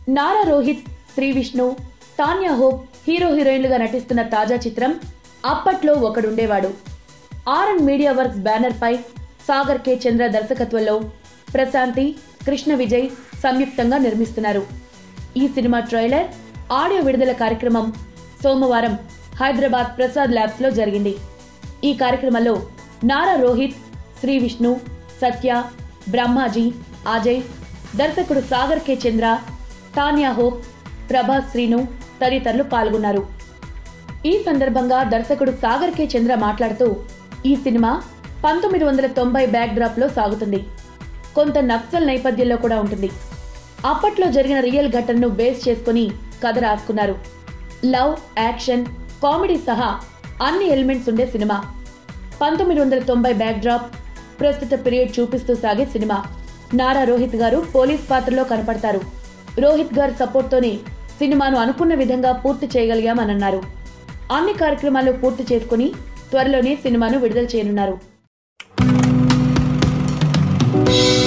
Nara Rohit Sree Vishnu Tanya Hope hero హీరోయిన్లుగా నటిస్తున్న తాజా చిత్రం Appatlo Okadundevadu R and media works banner పై సాగర్ కె చంద్ర దర్శకత్వంలో ప్రశాంతి కృష్ణ విజయ్ సంయుక్తంగా నిర్మిస్తున్నారు ఈ సినిమా ట్రైలర్ ఆడియో విడుదల కార్యక్రమం సోమవారం హైదరాబాద్ ప్రసాద్ ల్యాబ్స్ లో జరిగింది ఈ కార్యక్రమంలో నారా రోహిత్ శ్రీ విష్ణు సత్య బ్రహ్మాజీ అజయ్ దర్శకుడు సాగర్ కె చంద్ర తాన్యా హోప్ ప్రభాస్ శ్రీను తదితరులు పాల్గొన్నారు ఈ సందర్భంగా దర్శకుడు సాగర్ కె చంద్ర మాట్లాడుతూ ఈ సినిమా పంతొమ్మిది వందల తొంభై బ్యాక్ డ్రాప్ లో సాగుతుంది కొంత నక్సల్ నేపథ్యంలో కూడా ఉంటుంది అప్పట్లో జరిగిన రియల్ ఘటనను బేస్ చేసుకుని కథ రాసుకున్నారు లవ్ యాక్షన్ కామెడీ సహా అన్ని ఎలిమెంట్స్ ఉండే సినిమా పంతొమ్మిది వందల తొంభై బ్యాక్ డ్రాప్ ప్రస్తుత పీరియడ్ చూపిస్తూ సాగే సినిమా నారా రోహిత్ గారు పోలీస్ పాత్రలో కనపడతారు రోహిత్ గారి సపోర్ట్తోనే సినిమాను అనుకున్న విధంగా పూర్తి చేయగలిగామన్నారు అన్ని కార్యక్రమాలు పూర్తి చేసుకుని త్వరలోనే సినిమాను విడుదల చేయనున్నారు